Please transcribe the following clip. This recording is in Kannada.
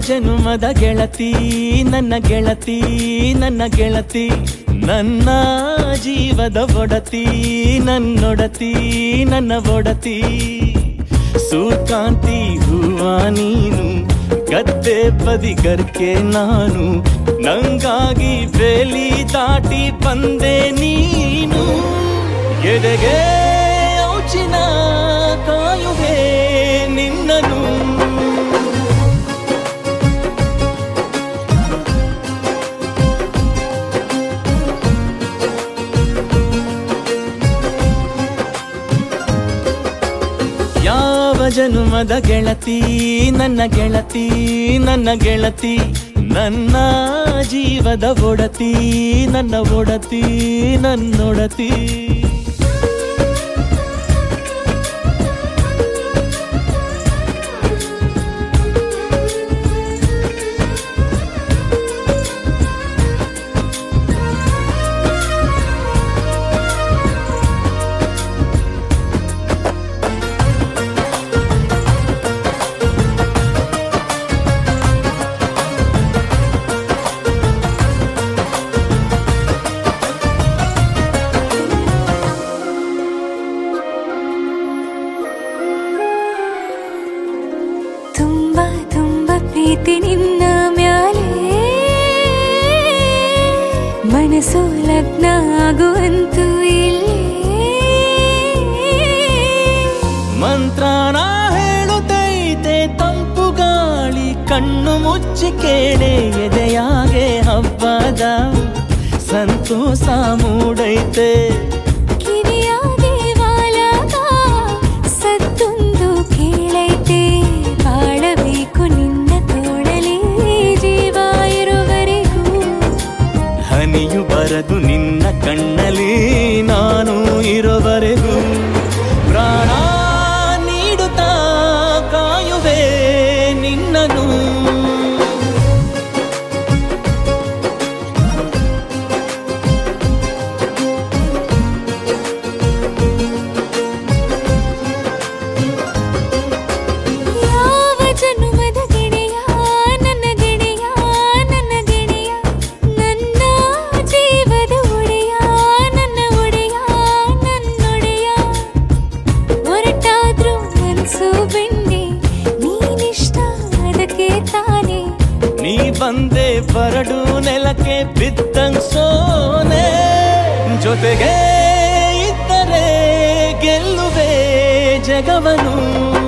ಜನುಮದ ಗೆಳತಿ ನನ್ನ ಗೆಳತಿ ನನ್ನ ಗೆಳತಿ ನನ್ನ ಜೀವದ ಒಡತಿ ನನ್ನೊಡತಿ ನನ್ನ ಒಡತಿ ಸೂರ್ಕಾಂತಿ ಹೂವ ನೀನು ಗದ್ದೆ ಬದಿಗರ್ಕೆ ನಾನು ನಂಗಾಗಿ ಬೇಲಿ ದಾಟಿ ಬಂದೆ ನೀನು ಎದೆಗೆ ಔಚಿನ ಕಾಯುವೆ ನಿನ್ನನು ಯಾವ ಜನುಮದ ಗೆಳತಿ ನನ್ನ ಗೆಳತಿ ನನ್ನ ಗೆಳತಿ ನನ್ನ ಜೀವದ ಒಡತಿ ನನ್ನ ಒಡತಿ ನನ್ನೊಡತಿ ತುಂಬ ತುಂಬ ಪ್ರೀತಿ ನಿನ್ನ ಮ್ಯಾಲೆ ಮನಸ್ಸು ಲಗ್ನ ಆಗುವಂತೂ ಇಲ್ಲೇ ಮಂತ್ರನ ಹೇಳುತ್ತೈತೆ ತಂಪು ಗಾಳಿ ಕಣ್ಣು ಮುಚ್ಚಿ ಕೇಳೆ ಎದೆಯಾಗೆ ಹಬ್ಬದ ಸಂತೋಷ ಮೂಡೈತೆ ಕಿವಿಯಾಗೆ ವಾಲಾಗ ಸತ್ತೊಂದು ಕೇಳೈತೆ ಬಾಳಬೇಕು ನಿನ್ನ ತೋಳಲಿ ಜೀವ ಇರುವರೆಗೂ ಹನಿಯು ಬರದು ನಿನ್ನ ಕಣ್ಣಲ್ಲಿ ನಾನು ಇರೋವರೆಗೂ ಪ್ರಾಣ ನೀಡುತ್ತಾ ಕಾಯುವೆ ನಿನ್ನನು ಯಾವ ಜನುಮದ ಗೆಳೆಯ ನನ್ನ ಗೆಳೆಯ ನನ್ನ ಗೆಳೆಯ ನನ್ನ ಜೀವದ ಒಡೆಯ ನನ್ನ ಒಡೆಯ ನನ್ನೊಡೆಯ ಹೊರಟಾದ್ರೂ ಮನಸ್ಸು ಬೆಂಡೆ ನೀನಿಷ್ಟ ಅದಕ್ಕೆ ತಾನೇ ನೀ ಬಂದೆ ಬರಡು ನೆಲಕ್ಕೆ ಬಿದ್ದಂಗ್ ಸೋನೆ ಜೊತೆಗೆ ಇದ್ದರೆ ಗೆಲ್ಲುವೆ ಜಗವನು